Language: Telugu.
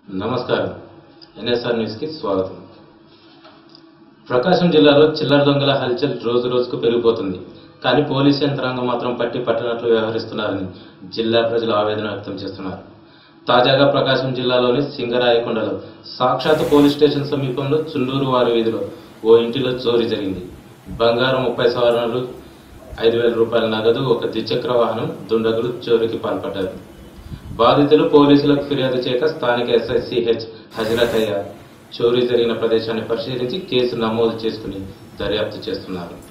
నమస్కారం ఎన్ఎస్ఆర్ న్యూస్కి స్వాగతం ప్రకాశం జిల్లాలో చిల్లర దొంగల హల్చల్ రోజు రోజుకు పెరిగిపోతుంది కానీ పోలీసు యంత్రాంగం మాత్రం పట్టి పట్టినట్లు వ్యవహరిస్తున్నారని జిల్లా ప్రజలు ఆవేదన వ్యక్తం చేస్తున్నారు తాజాగా ప్రకాశం జిల్లాలోని సింగరాయకొండలో సాక్షాత్ పోలీస్ స్టేషన్ సమీపంలో చుండూరు వారి వీధిలో ఓ ఇంటిలో చోరీ జరిగింది బంగారం ముప్పై సవరణలు ఐదు వేల రూపాయల నగదు ఒక ద్విచక్ర వాహనం దుండగులు చోరీకి పాల్పడ్డారు బాధితులు పోలీసులకు ఫిర్యాదు చేయక స్థానిక ఎస్ఐసిహెచ్ హజరతయ్య చోరీ జరిగిన ప్రదేశాన్ని పరిశీలించి కేసు నమోదు చేసుకుని దర్యాప్తు చేస్తున్నారు